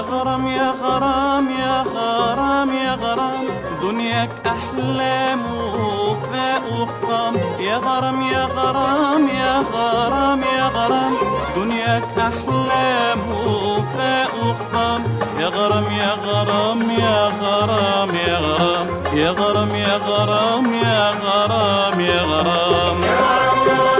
غرام يا غرام يا غرام يا غرام دنياك أحلام وفاء وخصام يا غرام يا غرام يا غرام يا غرام دنياك أحلام وفاء وخصام يا غرام يا غرام يا غرام يا غرام يا غرام يا غرام يا غرام يا غرام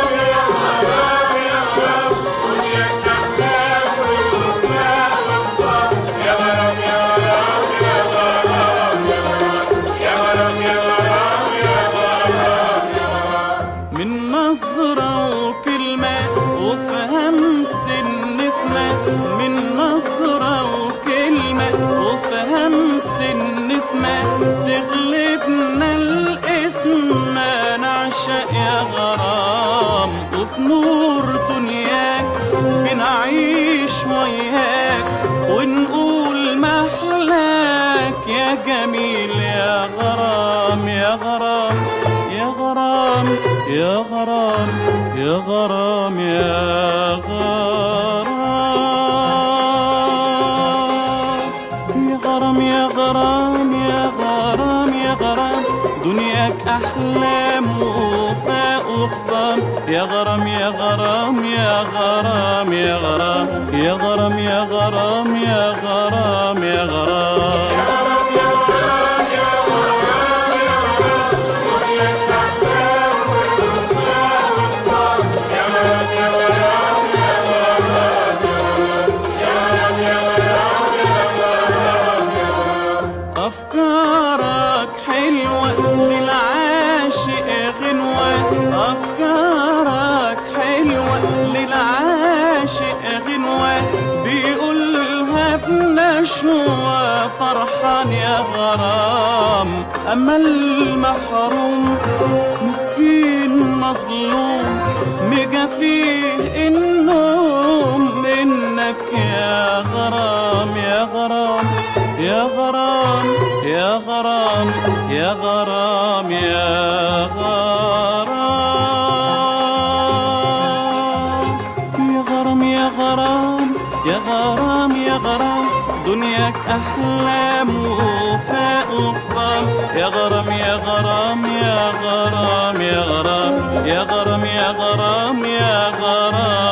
من نظرة وكلمة وفهمس النسمة من نظرة وكلمة وفهمس النسمة تغلبنا الاسم نعشق يا غرام وفي نور دنياك بنعيش وياك ونقول محلاك يا جميل يا غرام يا غرام يا غرام يا غرام يا غرام يا غرام يا غرام يا غرام يا غرام يا غرام دنياك أحلام وفاء وخصام يا غرام يا غرام يا غرام يا غرام يا غرام يا غرام يا غرام يا غرام أفكارك حلوة للعاشق غنوة أفكارك حلوة للعاشق غنوة بيقولها بنشوة فرحان يا غرام أما المحروم مسكين مظلوم مجافيه النوم منك يا غرام يا غرام يا غرام يا غرام يا غرام يا غرام يا غرام يا غرام يا غرام يا غرام دنياك أحلام وفاء وخصام يا غرام يا غرام يا غرام يا غرام يا غرام يا غرام يا غرام